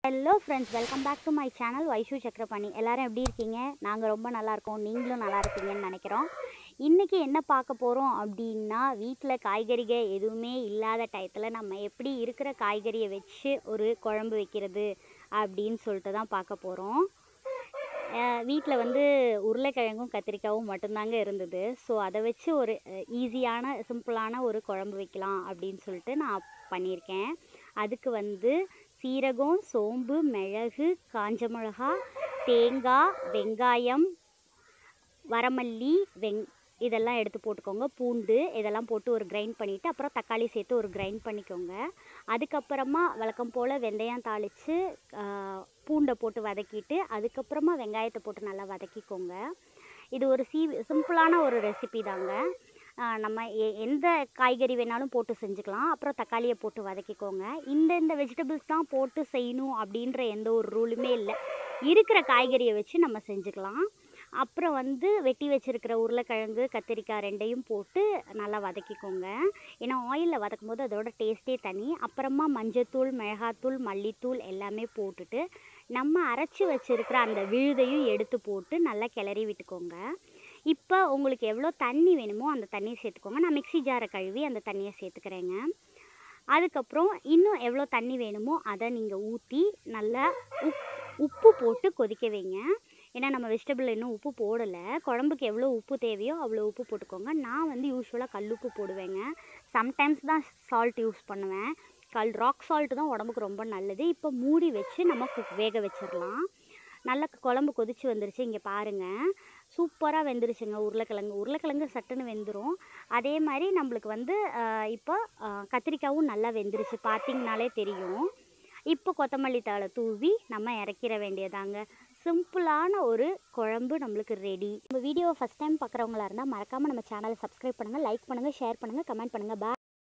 hello friends welcome back to my channel Vaishu Chakrapani எல்லாரும் எப்படி இருக்கீங்க நாங்கள் ரொம்ப நல்லா இருக்கோம் நீங்களும் நல்லா இருப்பீங்கன்னு நினைக்கிறோம் இன்றைக்கி என்ன பார்க்க போகிறோம் அப்படின்னா வீட்டில் காய்கறிகள் எதுவுமே இல்லாத டயத்தில் நம்ம எப்படி இருக்கிற காய்கறியை வச்சு ஒரு குழம்பு வைக்கிறது அப்படின்னு சொல்லிட்டு தான் பார்க்க போகிறோம் வீட்டில் வந்து உருளைக்கிழங்கும் கத்திரிக்காயும் மட்டும்தாங்க இருந்தது ஸோ அதை வச்சு ஒரு ஈஸியான சிம்பிளான ஒரு குழம்பு வைக்கலாம் அப்படின்னு சொல்லிட்டு நான் பண்ணியிருக்கேன் அதுக்கு வந்து சீரகம் சோம்பு மிளகு காஞ்ச மிளகா தேங்காய் வெங்காயம் வரமல்லி வெங் இதெல்லாம் எடுத்து போட்டுக்கோங்க பூண்டு இதெல்லாம் போட்டு ஒரு கிரைண்ட் பண்ணிவிட்டு அப்புறம் தக்காளி சேர்த்து ஒரு கிரைண்ட் பண்ணிக்கோங்க அதுக்கப்புறமா வழக்கம் போல் வெந்தயம் தாளித்து பூண்டை போட்டு வதக்கிட்டு அதுக்கப்புறமா வெங்காயத்தை போட்டு நல்லா வதக்கிக்கோங்க இது ஒரு சீ சிம்பிளான ஒரு ரெசிபி தாங்க நம்ம எ எந்த காய்கறி வேணாலும் போட்டு செஞ்சுக்கலாம் அப்புறம் தக்காளியை போட்டு வதக்கிக்கோங்க இந்த இந்த வெஜிடபிள்ஸ் தான் போட்டு செய்யணும் அப்படின்ற எந்த ஒரு ரூலுமே இல்லை இருக்கிற காய்கறியை வச்சு நம்ம செஞ்சுக்கலாம் அப்புறம் வந்து வெட்டி வச்சுருக்கிற உருளைக்கிழங்கு கத்திரிக்காய் ரெண்டையும் போட்டு நல்லா வதக்கிக்கோங்க ஏன்னா ஆயிலில் வதக்கும் போது அதோட டேஸ்ட்டே தனி அப்புறமா மஞ்சத்தூள் மிளகாத்தூள் மல்லித்தூள் எல்லாமே போட்டுட்டு நம்ம அரைச்சி வச்சுருக்கிற அந்த விழுதையும் எடுத்து போட்டு நல்லா கிளறி விட்டுக்கோங்க இப்போ உங்களுக்கு எவ்வளோ தண்ணி வேணுமோ அந்த தண்ணியை சேர்த்துக்கோங்க நான் மிக்சி ஜாரை கழுவி அந்த தண்ணியை சேர்த்துக்கிறேங்க அதுக்கப்புறம் இன்னும் எவ்வளோ தண்ணி வேணுமோ அதை நீங்கள் ஊற்றி நல்லா உப் உப்பு போட்டு கொதிக்க வைங்க ஏன்னா நம்ம வெஜிடபிள் இன்னும் உப்பு போடலை குழம்புக்கு எவ்வளோ உப்பு தேவையோ அவ்வளோ உப்பு போட்டுக்கோங்க நான் வந்து யூஸ்வலாக கல்லுப்பு போடுவேங்க சம்டைம்ஸ் தான் சால்ட் யூஸ் பண்ணுவேன் கல் ராக் சால்ட்டு தான் உடம்புக்கு ரொம்ப நல்லது இப்போ மூடி வச்சு நம்ம குக் வேக வச்சிடலாம் நல்லா குழம்பு கொதிச்சு வந்துருச்சு இங்கே பாருங்கள் சூப்பராக வெந்துருச்சுங்க உருளைக்கிழங்கு உருளைக்கிழங்கு சட்டுன்னு வெந்துடும் அதே மாதிரி நம்மளுக்கு வந்து இப்போ கத்திரிக்காயும் நல்லா வெந்துருச்சு பார்த்திங்கனாலே தெரியும் இப்போ கொத்தமல்லி தழை தூவி நம்ம இறக்கிற வேண்டியதாங்க சிம்பிளான ஒரு குழம்பு நம்மளுக்கு ரெடி நம்ம வீடியோவை ஃபஸ்ட் டைம் பார்க்குறவங்களா இருந்தால் மறக்காமல் நம்ம சேனலை சப்ஸ்கிரைப் பண்ணுங்கள் லைக் பண்ணுங்கள் ஷேர் பண்ணுங்கள் கமெண்ட் பண்ணுங்கள் பா